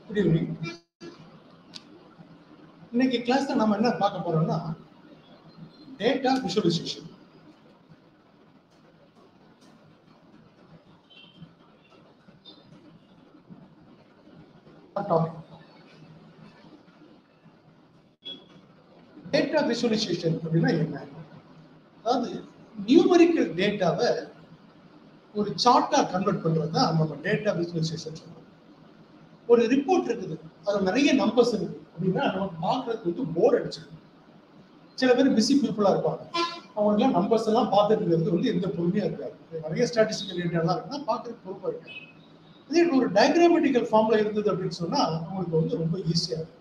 Good evening இன்னைக்கு கிளாஸ்ல நம்ம என்ன பார்க்க போறோம்னா data visualisation topic data visualisation அப்படின்னா என்ன அதாவது நியூமரிக்கல் டேட்டாவை ஒரு சார்ட்டா கன்வெர்ட் பண்றது தான் நம்ம டேட்டா விஷுவலைசேஷன் சொல்றோம் ஒரு ரிப்போர்ட் இருக்குது அதுல நிறைய நம்பர்ஸ் இருக்கு அப்படின்னா நம்ம பார்க்கறதுக்கு வந்து போர் அடிச்சிருக்கு சில பேர் பிஸி பீப்புளா இருப்பாங்க அவங்களுக்குலாம் நம்பர்ஸ் எல்லாம் பார்த்துட்டு இருக்கிறது வந்து எந்த பொறுமையா இருக்காது நிறைய ஸ்டாட்டிஸ்டிக்கல் டேட்டாலாம் இருக்குன்னா பார்க்கறதுக்கு பொறுப்பா இருக்காது அதே ஒரு டயக்ராமெட்டிக்கல் ஃபார்ம்ல இருந்தது அப்படின்னு சொன்னா அவங்களுக்கு வந்து ரொம்ப ஈஸியா இருக்கும்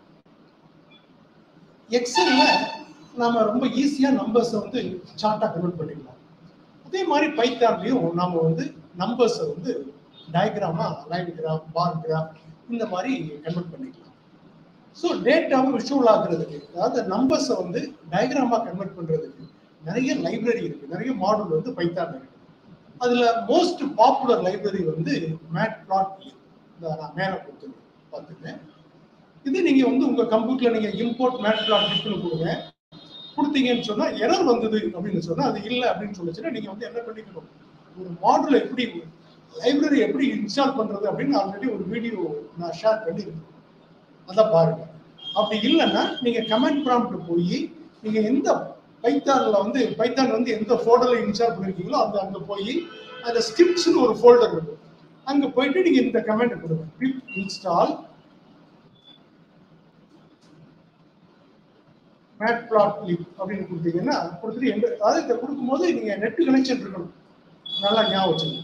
எக்ஸல்ல நாம ரொம்ப ஈஸியா நம்பர்ஸை வந்து சார்ட்டா கன்வெர்ட் பண்ணிக்கலாம் அதே மாதிரி பைத்தான்லயும் நாம வந்து நம்பர்ஸை வந்து டயக்ராமா லைன் கிராஃப் பார் கிராஃப் இந்த மாதிரி கன்வெர்ட் பண்ணிக்கலாம் ஸோ டேட்டாவை விஷுவல் ஆகுறதுக்கு அதாவது நம்பர்ஸை வந்து டயக்ராமா கன்வெர்ட் பண்றதுக்கு நிறைய லைப்ரரி இருக்கு நிறைய மாடல் வந்து பைத்தான் இருக்கு அதுல மோஸ்ட் பாப்புலர் லைப்ரரி வந்து மேட் பிளாட் இந்த நான் மேல கொடுத்துருக்கேன் பார்த்துக்கேன் இது நீங்க வந்து உங்க கம்ப்யூட்டர்ல நீங்க இம்போர்ட் மேட் பிளாட் லிப்னு கொடுங்க கொடுத்தீங்கன்னு சொன்னா எரர் வந்தது அப்படின்னு சொன்னா அது இல்லை அப்படின்னு சொல்லிச்சுன்னா நீங்க வந்து என்ன பண்ணிக்கணும் ஒரு மாடல் எப்படி லைப்ரரி எப்படி இன்ஸ்டால் பண்றது அப்படின்னு ஆல்ரெடி ஒரு வீடியோ நான் ஷேர் பண்ணியிருக்கேன் அதான் பாருங்க அப்படி இல்லைன்னா நீங்க கமெண்ட் ப்ராம்ப்ட் போய் நீங்க எந்த பைத்தான்ல வந்து பைத்தான் வந்து எந்த ஃபோல்டர்ல இன்ஸ்டால் பண்ணிருக்கீங்களோ அந்த அங்க போய் அந்த ஸ்கிரிப்ட்ஸ்னு ஒரு ஃபோல்டர் இருக்கும் அங்க போயிட்டு நீங்க இந்த கமெண்ட் கொடுங்க pip install mat plot lib அப்படின்னு கொடுத்தீங்கன்னா கொடுத்துட்டு எந்த அதாவது இதை கொடுக்கும்போது நீங்க நெட் கனெக்ஷன் இருக்கணும் நல்லா ஞாபகம் வச்சுங்க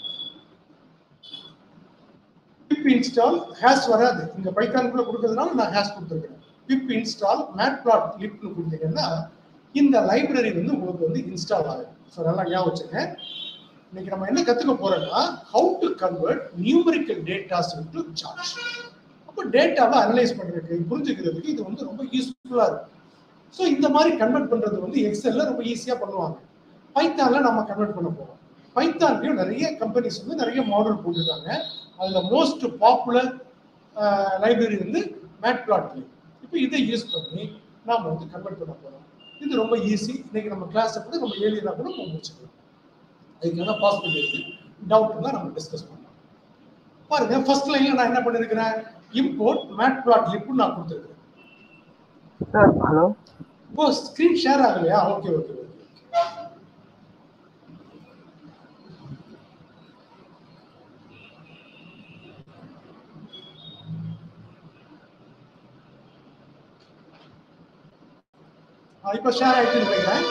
பிப் இன்ஸ்டால் ஹேஷ் வராது இங்க பைத்தானுக்குள்ள கொடுக்கறதுனால நான் ஹேஷ் கொடுத்துருக்கேன் பிப் இன்ஸ்டால் மேட் பிளாட் லிப்னு கொடுத்தீங்கன்னா இந்த லைப்ரரி வந்து உங்களுக்கு வந்து இன்ஸ்டால் ஆகும் ஸோ நல்லா ஞாபகம் வச்சுங்க இன்னைக்கு நம்ம என்ன கத்துக்க போறோம்னா how to convert numerical datas to charts அப்போ டேட்டாவை அனலைஸ் பண்றதுக்கு புரிஞ்சுக்கிறதுக்கு இது வந்து ரொம்ப யூஸ்ஃபுல்லா இருக்கும் ஸோ இந்த மாதிரி கன்வெர்ட் பண்றது வந்து எக்ஸல்ல ரொம்ப ஈஸியா பண்ணுவாங்க பைத்தான்ல நம்ம கன்வெர்ட் பண்ண போறோம் பைத்தான்லயும் நிறைய கம்பெனிஸ் வந்து நிறைய மாடல் போட்டிருக்காங்க அதுல மோஸ்ட் பாப்புலர் லைப்ரரி வந்து மேட் பிளாட் இப்போ இதை யூஸ் பண்ணி நாம வந்து கன்வெர்ட் பண்ண போறோம் இது ரொம்ப ஈஸி இன்னைக்கு நம்ம கிளாஸ் கூட நம்ம ஏழியனா கூட நம்ம முடிச்சுக்கலாம் அதுக்கான பாசிபிலிட்டி டவுட் தான் நம்ம டிஸ்கஸ் பண்ணலாம் பாருங்க ஃபர்ஸ்ட் லைன்ல நான் என்ன பண்ணிருக்கிறேன் இம்போர்ட் மேட் பிளாட் லிப் நான் கொடுத்துருக்கேன் sir hello oh screen share ஆகலையா ஓகே ஓகே ஓகே இப்ப ஷேர் ஆயிட்டு நினைக்கிறேன்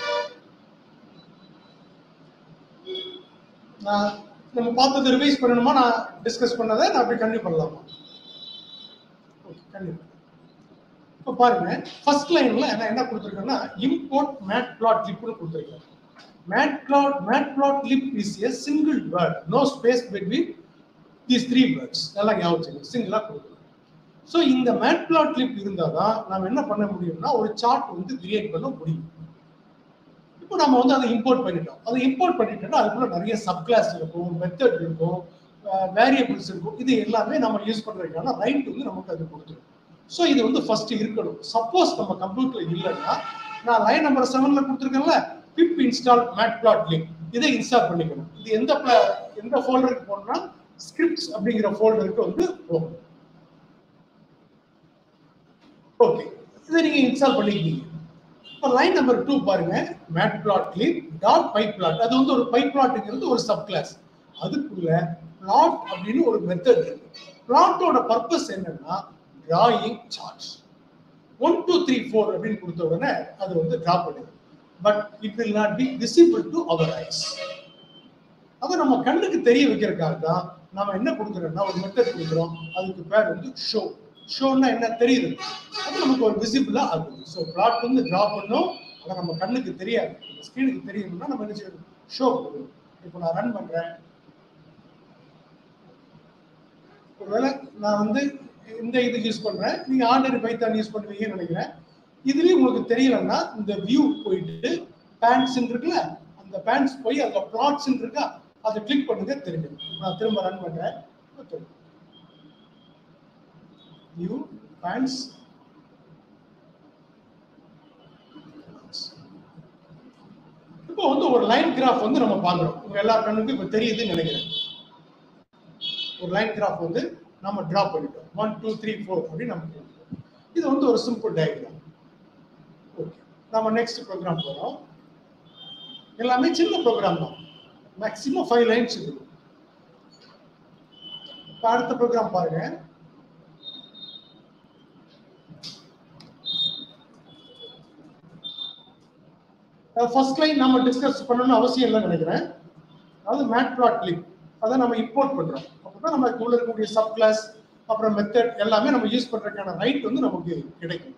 நான் நம்ம பார்த்தது ரிவைஸ் பண்ணணுமா நான் டிஸ்கஸ் பண்ணதை நான் அப்படி கண்டினியூ பண்ணலாமா ஓகே கண்டினியூ இப்போ பாருங்க ஃபர்ஸ்ட் லைன்ல நான் என்ன கொடுத்துருக்கேன்னா இம்போர்ட் மேட் பிளாட் லிப்னு கொடுத்துருக்கேன் mat plot mat plot lib is a single word no space between these three words நல்லா ஞாபகம் சிங்கிளா கொடுக்குறோம் ஸோ இந்த மேட் பிளாட் லிப் இருந்தால் தான் நம்ம என்ன பண்ண முடியும்னா ஒரு சார்ட் வந்து கிரியேட் பண்ண முடியும் இப்போ நம்ம வந்து அதை இம்போர்ட் பண்ணிட்டோம் அதை இம்போர்ட் பண்ணிட்டோம்னா அதுக்குள்ள நிறைய சப் கிளாஸ் இருக்கும் மெத்தட் இருக்கும் வேரியபிள்ஸ் இருக்கும் இது எல்லாமே நம்ம யூஸ் பண்றதுக்கான ரைட் வந்து நமக்கு அது கொடுத்துரும் ஸோ இது வந்து ஃபர்ஸ்ட் இருக்கணும் சப்போஸ் நம்ம கம்ப்யூட்டர்ல இல்லைன்னா நான் லைன் நம்பர் செவன்ல கொடுத்துருக்கேன்ல pip install mat plot link இதை இன்ஸ்டால் பண்ணிக்கணும் இது எந்த எந்த ஃபோல்டருக்கு போகணும்னா ஸ்கிரிப்ட்ஸ் அப்படிங்கிற ஃபோல்டருக்கு வந்து போகணும் ஓகே இதை நீங்க இன்ஸ்டால் பண்ணிக்கிட்டீங்க இப்போ லைன் நம்பர் டூ பாருங்க mat plot lib dot py plot அது வந்து ஒரு பை பிளாட்டுங்கிறது ஒரு சப் கிளாஸ் அதுக்குள்ள பிளாட் அப்படின்னு ஒரு மெத்தட் இருக்கு பிளாட்டோட பர்பஸ் என்னன்னா drawing charts one two three four அப்படின்னு கொடுத்த உடனே அது வந்து டிரா பண்ணுது but it will not be visible to our eyes அதை நம்ம கண்ணுக்கு தெரிய வைக்கிறதுக்காக தான் நம்ம என்ன கொடுக்குறோம்னா ஒரு மெத்தட் கொடுக்குறோம் அதுக்கு பேர் வந்து ஷோ ஷோன்னா என்ன தெரியுது அது நமக்கு ஒரு விசிபிளா ஆகுது ஸோ பிளாட் வந்து டிரா பண்ணோம் அதை நம்ம கண்ணுக்கு தெரியாது ஸ்க்ரீனுக்கு தெரியணும்னா நம்ம என்ன செய்யணும் ஷோ கொடுக்கணும் இப்போ நான் ரன் பண்றேன் ஒருவேளை நான் வந்து இந்த இது யூஸ் பண்றேன் நீங்க ஆர்டினரி பைத்தான் யூஸ் பண்ணுவீங்கன்னு நினைக்கிறேன் இதுலயும் உங்களுக்கு தெரியலன்னா இந்த வியூ போயிட்டு பேண்ட்ஸ் இருக்குல்ல அந்த பேண்ட்ஸ் போய் அதுல பிளாட்ஸ் இருக்கா அதை கிளிக் பண்ணுங்க தெரிஞ்சிடும் நான் திரும்ப ரன் பண்றேன் வியூ பேண்ட்ஸ் இப்போ வந்து ஒரு லைன் கிராஃப் வந்து நம்ம பார்க்குறோம் உங்க எல்லா கண்ணுக்கும் இப்போ தெரியுதுன்னு நினைக்கிறேன் ஒரு லைன் கிராஃப் வந்து நம்ம டிரா பண்ணிட்டோம் ஒன் டூ த்ரீ ஃபோர் அப்படின்னு நம்ம போட்டுட்டோம். இது வந்து ஒரு சிம்பிள் டயக்ராம் ஓகே நம்ம நெக்ஸ்ட் ப்ரோக்ராம் போறோம் எல்லாமே சின்ன ப்ரோக்ராம் தான் மேக்ஸிமம் ஃபைவ் லைன்ஸ் இருக்கும் இப்போ அடுத்த ப்ரோக்ராம் பாருங்க ஃபர்ஸ்ட் லைன் நம்ம டிஸ்கஸ் பண்ணணும்னு அவசியம் இல்லைன்னு நினைக்கிறேன் அதாவது மேட் பிளாட் லிங்க் அதை நம்ம இம்போர்ட் பண்றோம் அப்பதான் நம்ம உள்ள இருக்கக்கூடிய சப் கிளாஸ் அப்புறம் மெத்தட் எல்லாமே நம்ம யூஸ் பண்றதுக்கான ரைட் வந்து நமக்கு கிடைக்கும்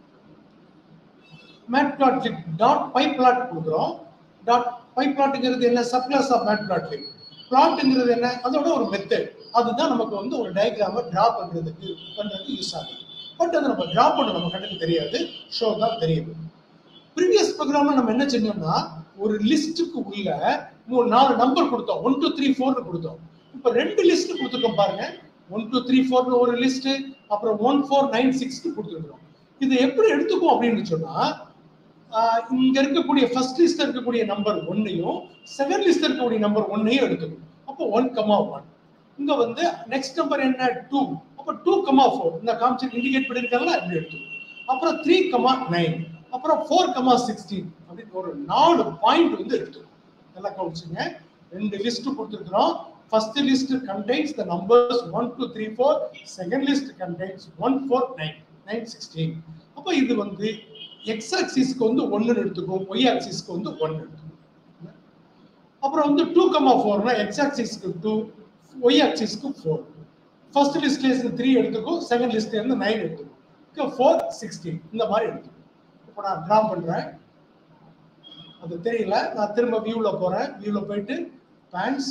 mat plot link dot py plot கொடுக்குறோம் டாட் பை பிளாட்ங்கிறது என்ன sub class of mat plot link பிளாட்ங்கிறது என்ன அதோட ஒரு மெத்தட் அதுதான் நமக்கு வந்து ஒரு டயக்ராமை டிரா பண்றதுக்கு பண்றதுக்கு யூஸ் ஆகுது பட் அதை நம்ம டிரா பண்ண நம்ம கண்ணுக்கு தெரியாது ஷோ தான் தெரியும் ப்ரீவியஸ் ப்ரோக்ராம்ல நம்ம என்ன செஞ்சோம்னா ஒரு லிஸ்ட்டுக்கு உள்ள மூணு நாலு நம்பர் கொடுத்தோம் ஒன் டூ த்ரீ ஃபோர்னு கொடுத்தோம் இப்போ ரெண்டு லிஸ்ட் கொடுத்துருக்கோம் பாருங்க ஒன் டூ த்ரீ ஃபோர்னு ஒரு லிஸ்ட் அப்புறம் ஒன் ஃபோர் நைன் சிக்ஸ்னு கொடுத்துருக்கோம் இது எப்படி எடுத்துக்கும் அப்படின்னு சொன்னா ஆஹ் இங்க இருக்கக்கூடிய ஃபர்ஸ்ட் லிஸ்ட்ல இருக்கக்கூடிய நம்பர் ஒன்னையும் செகண்ட் லிஸ்ட்ல இருக்கக்கூடிய நம்பர் ஒன்னையும் எடுத்துக்கும் அப்போ ஒன் கமா ஒன் இங்க வந்து நெக்ஸ்ட் நம்பர் என்ன டூ அப்போ டூ கமா ஃபோர் இந்த கான்செப்ட் இண்டிகேட் பண்ணிருக்காங்களா இப்படி எடுத்துக்கும் அப்புறம் த்ரீ கமா நைன் அப்புறம் ஃபோர் கமா சிக்ஸ்டீன் அப்படின்னு ஒரு நாலு பாயிண்ட் வந்து எடுத்துக்கும் நல்லா கவனிச்சுங்க ரெண்டு லிஸ்ட் கொடுத்துருக்குறோம் first list contains the numbers one two three four second list contains one four nine nine sixteen அப்போ இது வந்து எக்ஸ் ஆக்சிஸ்க்கு வந்து ஒன்னு எடுத்துக்கும் ஒய் ஆக்சிஸ்க்கு வந்து ஒன்னு எடுத்துக்கும் அப்புறம் வந்து டூ கமா ஃபோர்னா எக்ஸ் ஆக்சிஸ்க்கு டூ ஒய் ஆக்சிஸ்க்கு ஃபோர் ஃபர்ஸ்ட் லிஸ்ட்ல இருந்து த்ரீ எடுத்துக்கும் செகண்ட் லிஸ்ட்ல இருந்து நைன் எடுத்துக்கும் ஃபோர் சிக்ஸ்டீன் இந்த மாதிரி எடுத்துக்கும் இப்போ நான் டிரா பண்றேன் அது தெரியல நான் திரும்ப வியூல போறேன் வியூல போயிட்டு பேண்ட்ஸ்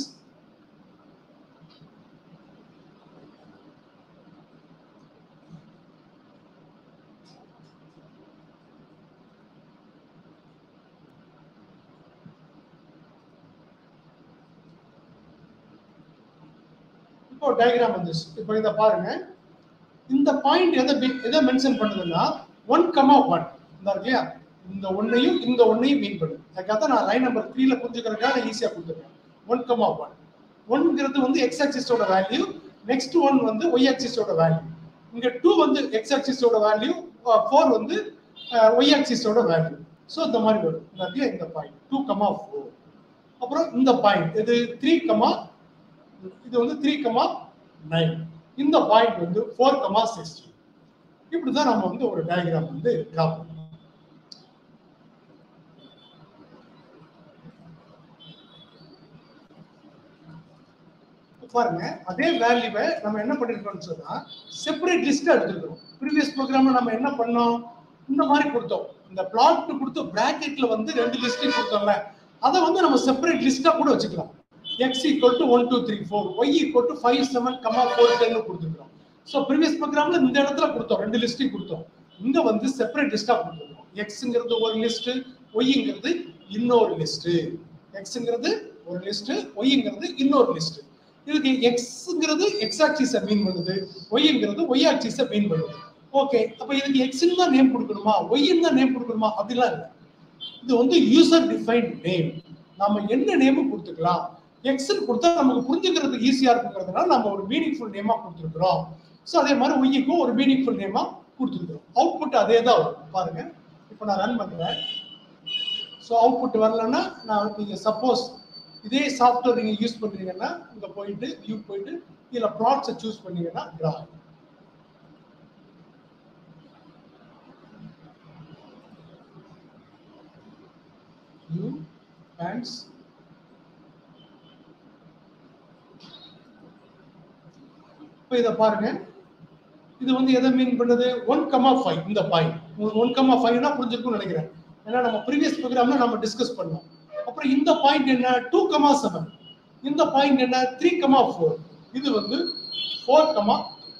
இப்போ டயக்ராம் வந்துச்சு இப்போ இதை பாருங்க இந்த பாயிண்ட் எதை be- எதை மென்ஷன் பண்ணுதுன்னா ஒன் கமா ஒன் இந்த இருக்கு இல்லையா இந்த ஒன்னையும் இந்த ஒன்னையும் மீன் பண்ணுது அதுக்காக தான் நான் லைன் நம்பர் த்ரீல புரிஞ்சுக்கிறதுக்காக நான் ஈஸியாக கொடுத்துருக்கேன் ஒன் கமா ஒன் ஒன்ங்கிறது வந்து எக்ஸ் ஆக்சிஸோட வேல்யூ நெக்ஸ்ட் ஒன் வந்து ஒய் ஆக்சிஸோட வேல்யூ இங்க டூ வந்து எக்ஸ் ஆக்சிஸோட வேல்யூ ஃபோர் வந்து ஒய் ஆக்சிஸோட வேல்யூ ஸோ இந்த மாதிரி வரும் இந்த இடத்துல இந்த பாயிண்ட் டூ கமா ஃபோர் அப்புறம் இந்த பாயிண்ட் இது த்ரீ கமா இது வந்து த்ரீ கமா நைன் இந்த பாயிண்ட் வந்து ஃபோர் கமா சிக்ஸ்டி இப்படிதான் நம்ம வந்து ஒரு டயக்ராம் வந்து டிரா பண்ணணும் பாருங்க அதே வேல்யூவை நம்ம என்ன பண்ணிருக்கோம்னு சொன்னா செப்பரேட் லிஸ்ட் எடுத்துருக்கோம் ப்ரீவியஸ் ப்ரோக்ராம்ல நம்ம என்ன பண்ணோம் இந்த மாதிரி கொடுத்தோம் இந்த பிளாட் கொடுத்து பிராக்கெட்ல வந்து ரெண்டு லிஸ்ட் கொடுத்தோம்ல அதை வந்து நம்ம செப்பரேட் லிஸ்டா கூட வச்சுக்கலாம் X equal to one two three four Y equal to five seven comma four ten கொடுத்துருக்கோம் ஸோ ப்ரீவியஸ் ப்ரோக்ராம்ல இந்த இடத்துல கொடுத்தோம் ரெண்டு லிஸ்டையும் கொடுத்தோம் இங்க வந்து செப்பரேட் லிஸ்டா கொடுத்துருக்கோம் எக்ஸ்ங்கிறது ஒரு லிஸ்ட் ஒய்ங்கிறது இன்னொரு லிஸ்ட் எக்ஸ்ங்கிறது ஒரு லிஸ்ட் ஒய்ங்கிறது இன்னொரு லிஸ்ட் இதுக்கு எக்ஸ்ங்கிறது எக்ஸ் ஆக்சிஸை மீன் பண்ணுது ஒய்ங்கிறது ஒய் ஆக்சிஸை மீன் பண்ணுது ஓகே அப்ப இதுக்கு எக்ஸ்ன்னு தான் நேம் கொடுக்கணுமா ஒய்ன்னு தான் நேம் கொடுக்கணுமா அப்படிலாம் இல்லை இது வந்து யூசர் டிஃபைன்ட் நேம் நம்ம என்ன நேம் கொடுத்துக்கலாம் எக்ஸ்ன்னு கொடுத்தா நமக்கு புரிஞ்சுக்கிறதுக்கு ஈஸியா இருக்குங்கிறதுனால நம்ம ஒரு மீனிங்ஃபுல் நேமா கொடுத்துருக்குறோம் ஸோ அதே மாதிரி ஒய்க்கும் ஒரு மீனிங்ஃபுல் நேமா கொடுத்துருக்குறோம் அவுட்புட் அதே தான் வரும் பாருங்க இப்போ நான் ரன் பண்ணுறேன் ஸோ அவுட்புட் வரலன்னா நான் நீங்க சப்போஸ் இதே சாஃப்ட்வேர் நீங்க யூஸ் பண்றீங்கன்னா இங்க போயிட்டு வியூ போயிட்டு இதுல ப்ளாட்ஸை சூஸ் பண்ணீங்கன்னா டிரா வியூ பேண்ட்ஸ் இப்போ இதை பாருங்க இது வந்து எதை மீன் பண்ணுது ஒன் கமா ஃபைவ் இந்த பாயிண்ட் உங்களுக்கு ஒன் கமா ஃபைவ்னா புரிஞ்சிருக்கும்னு நினைக்கிறேன் ஏன்னா நம்ம ப்ரீவியஸ் ப்ரோக்ராம்ல நம்ம டிஸ்கஸ் பண்ணோம் அப்புறம் இந்த பாயிண்ட் என்ன டூ கமா செவன் இந்த பாயிண்ட் என்ன த்ரீ கமா ஃபோர் இது வந்து ஃபோர் கமா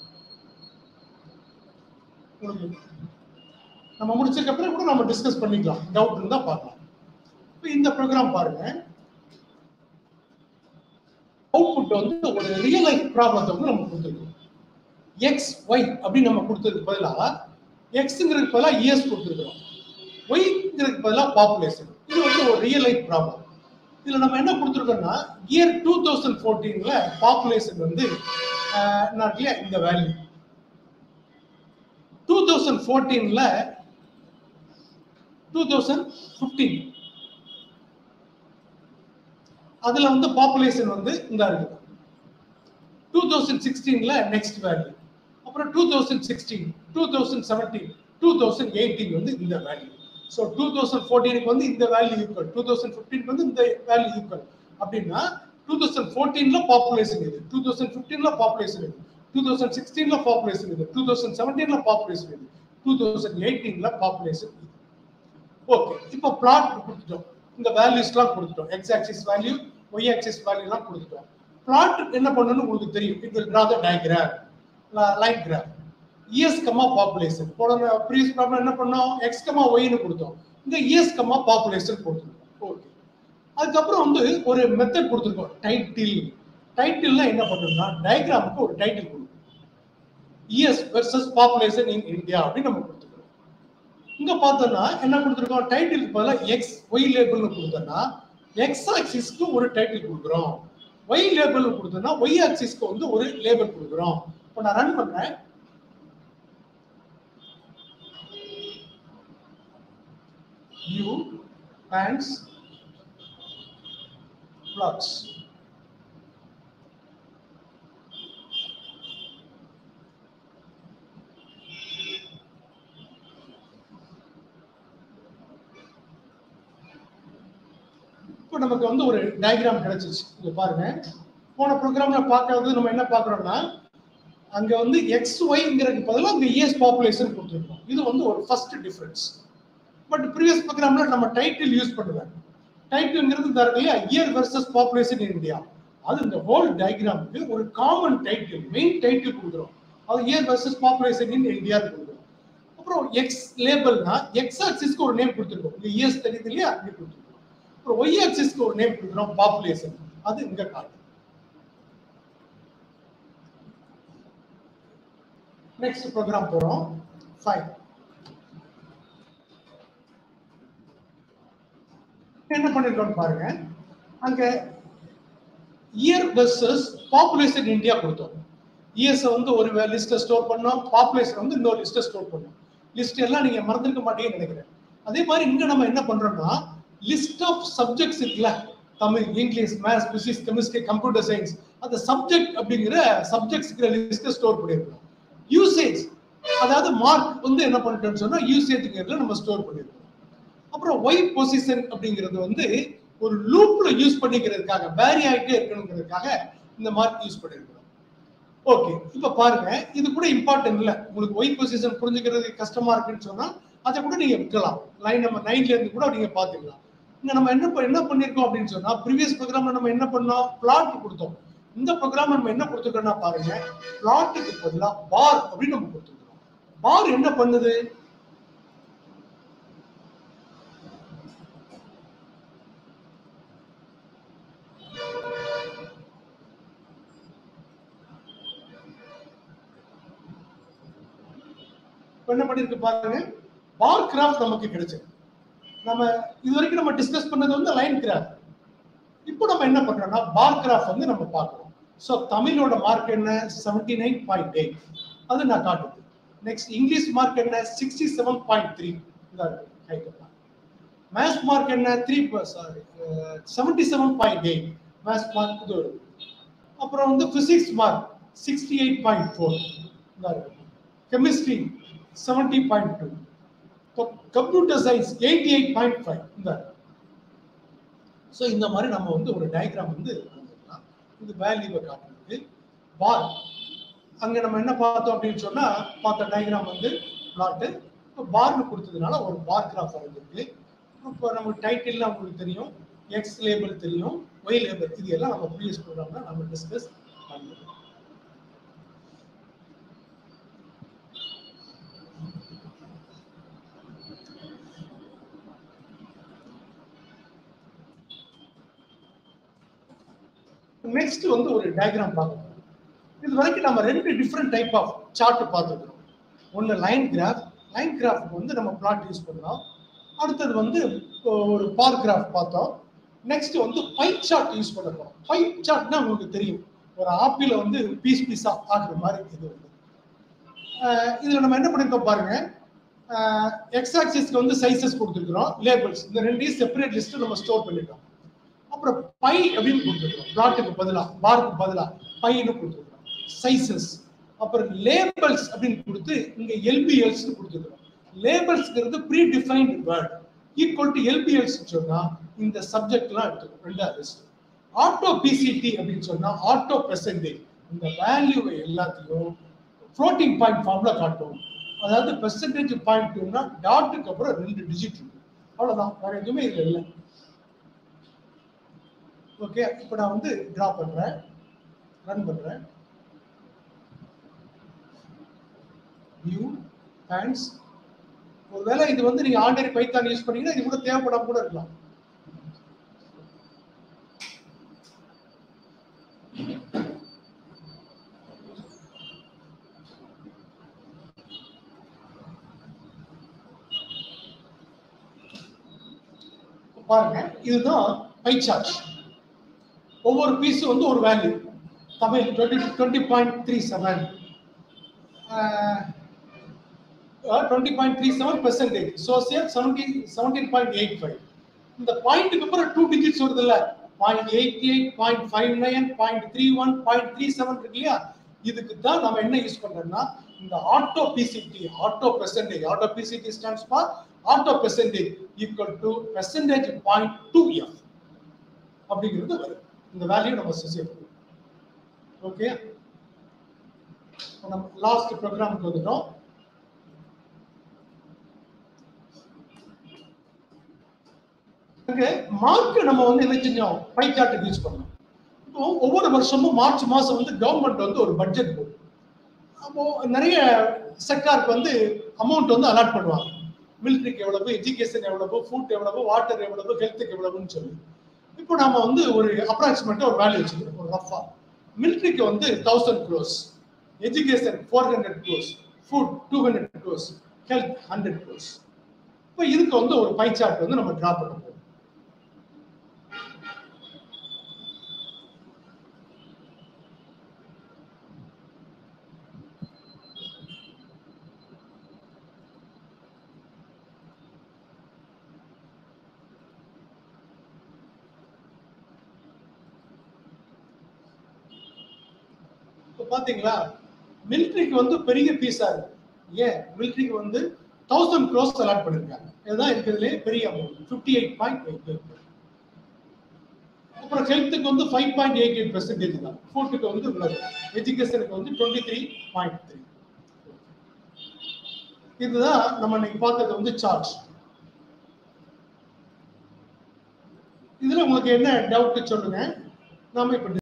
நம்ம முடிச்சதுக்கு அப்புறம் கூட நம்ம டிஸ்கஸ் பண்ணிக்கலாம் டவுட் இருந்தா பார்க்கலாம் இப்போ இந்த ப்ரோக்ராம் பாருங்க அவுட்புட் வந்து ஒரு ரியல் லைஃப் ப்ராப்ளத்தை வந்து நம்ம கொடுத்துருக்கோம் எக்ஸ் ஒய் அப்படின்னு நம்ம கொடுத்ததுக்கு பதிலாக எக்ஸுங்கிறதுக்கு பதிலாக இஎஸ் கொடுத்துருக்குறோம் ஒய்ங்கிறதுக்கு பதிலாக பாப்புலேஷன் இது வந்து ஒரு ரியல் லைஃப் ப்ராப்ளம் இதுல நம்ம என்ன கொடுத்துருக்கோம்னா இயர் டூ தௌசண்ட் ஃபோர்டீன்ல பாப்புலேஷன் வந்து ஆஹ், என்ன இருக்கு இல்லையா இந்த வேல்யூ டூ தௌசண்ட் ஃபோர்டீன்ல டூ தௌசண்ட் ஃபிஃப்டீன் அதுல வந்து பாப்புலேஷன் வந்து இந்த இருக்குது டூ தௌசண்ட் சிக்ஸ்டீன்ல நெக்ஸ்ட் வேல்யூ அப்புறம் two thousand sixteen two thousand seventeen two thousand eighteen வந்து இந்த வேல்யூ ஸோ டூ தௌசண்ட் ஃபோர்டீனுக்கு வந்து இந்த வேல்யூ ஈக்குவல் டூ தௌசண்ட் ஃபிஃப்டீனுக்கு வந்து இந்த வேல்யூ ஈக்குவல் அப்படின்னா டூ தௌசண்ட் ஃபோர்டீன்ல பாப்புலேஷன் இது டூ தௌசண்ட் ஃபிஃப்டீன்ல பாப்புலேஷன் இது டூ தௌசண்ட் சிக்ஸ்டீன்ல பாப்புலேஷன் இது டூ தௌசண்ட் செவன்டீன்ல பாப்புலேஷன் இது டூ தௌசண்ட் எயிட்டீன்ல பாப்புலேஷன் இது ஓகே இப்போ பிளாட் கொடுத்துட்டோம் இந்த வேல்யூஸ்லாம் கொடுத்துட்டோம் X axis value Y axis வேல்யூலாம் கொடுத்துட்டோம் பிளாட் என்ன பண்ணணும்னு உங்களுக்கு தெரியும் it will draw the diagram line graph years comma population போன ப்ரீவியஸ் ப்ராப்ளம் என்ன பண்ணோம் எக்ஸ் கமா ஒய்னு கொடுத்தோம் இங்க இஎஸ் கமா பாப்புலேஷன் கொடுத்துருக்கோம் ஓகே அதுக்கப்புறம் வந்து ஒரு மெத்தட் கொடுத்துருக்கோம் டைட்டில் டைட்டில்னா என்ன பண்ணணும்னா டயக்ராமுக்கு ஒரு டைட்டில் கொடுக்கும் years versus population in India அப்படின்னு நம்ம கொடுத்துருக்கோம் இங்க பார்த்தோம்னா என்ன கொடுத்துருக்கோம் டைட்டிலுக்கு பதிலாக எக்ஸ் ஒய் லேபிள்னு கொடுத்தோம்னா எக்ஸ் ஆக்சிஸ்க்கு ஒரு டைட்டில் கொடுக்குறோம் ஒய் லேபிள் கொடுத்தோம்னா ஒய் ஆக்சிஸ்க்கு வந்து ஒரு லேபிள் கொடுக்குறோம் இப்போ நான் ரன் பண்றேன் view pants plots இப்போ நமக்கு வந்து ஒரு டயக்ராம் கிடைச்சிச்சு இங்க பாருங்க போன ப்ரோக்ராம்ல பார்க்கறது நம்ம என்ன பார்க்கறோம்னா அங்க வந்து எக்ஸ் ஒய்ங்கிறதுக்கு பதிலாக அங்க இஎஸ் பாப்புலேஷன் கொடுத்துருக்கோம் இது வந்து ஒரு ஃபர்ஸ்ட் டிஃபரன்ஸ் பட் ப்ரீவியஸ் ப்ரோக்ராம்ல நம்ம டைட்டில் யூஸ் பண்ணுவேன் டைட்டில்ங்கிறது இந்த இருக்கு இல்லையா year versus population in India அது இந்த ஹோல் டயக்ராமுக்கு ஒரு காமன் டைட்டில் மெயின் டைட்டில் கொடுக்குறோம் அது year versus population in India கொடுக்குறோம் அப்புறம் எக்ஸ் லேபிள்னா எக்ஸ் ஆக்சிஸ்க்கு ஒரு நேம் கொடுத்துருக்கோம் இங்க இயர்ஸ் தெரியுது இல்லையா அப்படி கொடுத்துருக்கோம் அப்புறம் ஒய் ஆக்சிஸ்க்கு ஒரு நேம் கொடுக்குறோம் பாப்புலேஷன் அது இங்க காட்டும் நெக்ஸ்ட் ப்ரோக்ராம் போறோம் ஃபைன் என்ன பண்ணிருக்கோம் பாருங்க அங்க இயர் வெர்சஸ் பாப்புலேஷன் இந்தியா கொடுத்தோம் இயர்ஸ் வந்து ஒரு லிஸ்ட்டை ஸ்டோர் பண்ணோம் பாப்புலேஷன் வந்து இன்னொரு லிஸ்ட்டை ஸ்டோர் பண்ணோம் லிஸ்ட் எல்லாம் நீங்க மறந்துருக்க மாட்டீங்கன்னு நினைக்கிறேன் அதே மாதிரி இங்க நம்ம என்ன பண்றோம்னா லிஸ்ட் ஆஃப் சப்ஜெக்ட்ஸ் இருக்குல்ல Tamil English maths physics chemistry computer science அந்த சப்ஜெக்ட் அப்படிங்கிற சப்ஜெக்ட்ஸ்ங்கிற லிஸ்ட்டை ஸ்டோர் பண்ணிருக்கோம் யூசேஜ் அதாவது மார்க் வந்து என்ன பண்ணிட்டோம்னு சொன்னா யூசேஜ்ங்கிறதுல நம்ம ஸ்டோர் பண்ணிருக்கோம் அப்புறம் ஒய் பொசிஷன் அப்படிங்கிறது வந்து ஒரு லூப்ல யூஸ் பண்ணிக்கிறதுக்காக வேரி ஆகிட்டே இருக்கணுங்கிறதுக்காக இந்த மார்க் யூஸ் பண்ணிருக்கிறோம் ஓகே இப்ப பாருங்க இது கூட இம்பார்ட்டன்ட் இல்ல உங்களுக்கு ஒய் பொசிஷன் புரிஞ்சுக்கிறது கஷ்டமா இருக்குன்னு சொன்னா அதை கூட நீங்க விட்டுலாம் லைன் நம்பர் நைன்ல இருந்து கூட நீங்க பாத்துக்கலாம் இங்க நம்ம என்ன ப- என்ன பண்ணிருக்கோம் அப்படின்னு சொன்னா ப்ரீவியஸ் ப்ரோக்ராம்ல நம்ம என்ன பண்ணோம் பிளாட் கொடுத்தோம் இந்த ப்ரோக்ராம் நம்ம என்ன கொடுத்துருக்கோம்னா பாருங்க பிளாட்டுக்கு பதிலா பார் அப்படின்னு நம்ம கொடுத்துருக்கோம் பார் என்ன பண்ணுது இப்ப என்ன பண்ணிருக்கு பாருங்க பார் கிராஃப் நமக்கு கிடைச்சது நம்ம இது வரைக்கும் நம்ம டிஸ்கஸ் பண்ணது வந்து லைன் கிராஃப் இப்போ நம்ம என்ன பண்றோம்னா பார் கிராஃப் வந்து நம்ம பார்க்கறோம் ஸோ தமிழோட மார்க் என்ன செவன்டி நைன் பாயிண்ட் எயிட் அது நான் காட்டுது நெக்ஸ்ட் இங்கிலீஷ் மார்க் என்ன sixty seven point three maths mark என்ன three sorry seventy seven point eight maths mark இது வருது அப்புறம் வந்து physics mark sixty eight point four chemistry seventy point two computer science eighty eight point five இந்த so இந்த மாதிரி நம்ம வந்து ஒரு டயக்ராம் வந்து வரைஞ்சிக்கலாம். இது வேல்யூவை காட்டுறது பார் அங்க நம்ம என்ன பார்த்தோம் அப்படின்னு சொன்னா பார்த்த டயக்ராம் வந்து பிளாட்டு பார்னு கொடுத்ததுனால ஒரு பார் கிராஃப் வரைஞ்சிருக்கு இப்போ நமக்கு டைட்டில்லாம் உங்களுக்கு தெரியும் எக்ஸ் லேபிள் தெரியும் ஒய் லேபிள் இது எல்லாம் நம்ம ப்ரீவியஸ் ப்ரோக்ராம்ல நம்ம டிஸ்கஸ் பண்ணிருக்கோம் நெக்ஸ்ட் வந்து ஒரு டயக்ராம் பார்க்க போறோம். இது இது வரைக்கும் நம்ம ரெண்டு டிஃப்ரெண்ட் டைப் ஆஃப் சார்ட் பார்த்துக்கிறோம் ஒன்று லைன் கிராஃப் லைன் கிராஃப்க்கு வந்து நம்ம பிளாட் யூஸ் பண்ணோம் அடுத்தது வந்து ஒரு பார் கிராஃப் பார்த்தோம் நெக்ஸ்ட் வந்து பை சார்ட் யூஸ் பண்ண போறோம் பை சார்ட்னா உங்களுக்கு தெரியும் ஒரு ஆப்பிள வந்து பீஸ் பீஸா ஆக்குற மாதிரி இது வந்து அஹ் இதுல நம்ம என்ன பண்ணிருக்கோம் பாருங்க எக்ஸ் ஆக்சிஸ்க்கு வந்து சைசஸ் கொடுத்துருக்கிறோம் லேபிள்ஸ் இந்த ரெண்டையும் செப்பரேட் லிஸ்ட் நம்ம ஸ்டோர் பண்ணிட்டோம் அப்புறம் பை அப்படின்னு கொடுத்துருக்கோம் பிளாட்டுக்கு பதிலா பாருக்கு பதிலா பைன்னு கொடுத்துருக்கோம் சைசஸ் அப்புறம் லேபிள்ஸ் அப்படின்னு கொடுத்து இங்க எல்பிஎல்ஸ் கொடுத்துருக்கோம் லேபிள்ஸ்ங்கிறது predefined word equal to LBLS சொன்னா இந்த சப்ஜெக்ட்லாம் எடுத்துக்கணும் ரெண்டாவது லிஸ்ட் ஆட்டோ பிசிடி அப்படின்னு சொன்னா ஆட்டோ பெர்சன்டேஜ் இந்த வேல்யூவை எல்லாத்தையும் ஃப்ளோட்டிங் பாயிண்ட் ஃபார்ம்ல காட்டும் அதாவது பெர்சன்டேஜ் பாயிண்ட்னா டாட்டுக்கு அப்புறம் ரெண்டு டிஜிட் இருக்கு அவ்வளவுதான் வேற எதுவுமே இதுல இல்லை ஓகே இப்போ நான் வந்து டிரா பண்றேன் ரன் பண்றேன் வியூ ஹேண்ட்ஸ் ஒருவேளை இது வந்து நீங்க ஆர்டினரி பைத்தான் யூஸ் பண்ணீங்கன்னா இது கூட தேவைப்படாம கூட இருக்கலாம் பாருங்க இதுதான் பை சார்ட் ஒவ்வொரு பீஸ் வந்து ஒரு value Tamil twenty twenty point three seven twenty point three seven percentage social seventeen seventeen point eight five இந்த பாயிண்ட்டுக்கு அப்புறம் டூ டிஜிட்ஸ் வருது இல்ல point eight eight point five nine point three one point three seven இருக்கு இல்லையா இதுக்கு தான் நம்ம என்ன யூஸ் பண்றோம்னா இந்த auto PCT auto percentage auto PCT stands for auto percentage equal to percentage point two F அப்படிங்கிறது வரும் இந்த வேல்யூ நம்ம சேர்க்கணும் ஓகே நம்ம லாஸ்ட் ப்ரோக்ராமுக்கு வந்துட்டோம் மார்க் நம்ம வந்து என்ன செஞ்சோம் பை சார்ட்டுக்கு யூஸ் பண்ணோம் இப்போ ஒவ்வொரு வருஷமும் மார்ச் மாசம் வந்து கவர்மெண்ட் வந்து ஒரு பட்ஜெட் போடும் அப்போ நிறைய செக்டாருக்கு வந்து அமௌண்ட் வந்து அலாட் பண்ணுவாங்க மிலிட்ரிக்கு எவ்வளவு எஜுகேஷன் எவ்வளவு ஃபுட் எவ்வளவு வாட்டர் எவ்வளவு ஹெல்த்துக்கு எவ்வளவுன்னு சொல்லி இப்போ நாம வந்து ஒரு அப்ராக்சிமேட்டா ஒரு வேல்யூ வச்சுக்கிறோம் ஒரு ரஃபா மிலிட்ரிக்கு வந்து thousand crores education four hundred crores food two hundred crores health hundred crores இப்போ இதுக்கு வந்து ஒரு பை சார்ட் வந்து நம்ம டிரா பண்ண போறோம் இப்போ பாத்தீங்களா மிலிட்ரிக்கு வந்து பெரிய பீஸா இருக்கு ஏன் மிலிட்ரிக்கு வந்து தௌசண்ட் க்ரோஸ் அலாட் பண்ணிருக்காங்க இதுதான் இருக்கிறதுலே பெரிய amount fifty eight point eight eight அப்புறம் ஹெல்த்துக்கு வந்து five point eight eight percentage தான் ஃபுட்டுக்கு வந்து உள்ளது எஜுகேஷனுக்கு வந்து டுவெண்ட்டி த்ரீ பாயிண்ட் த்ரீ இதுதான் நம்ம இன்னைக்கு பார்த்தது வந்து சார்ஜ் இதுல உங்களுக்கு என்ன டவுட் சொல்லுங்க நாம இப்ப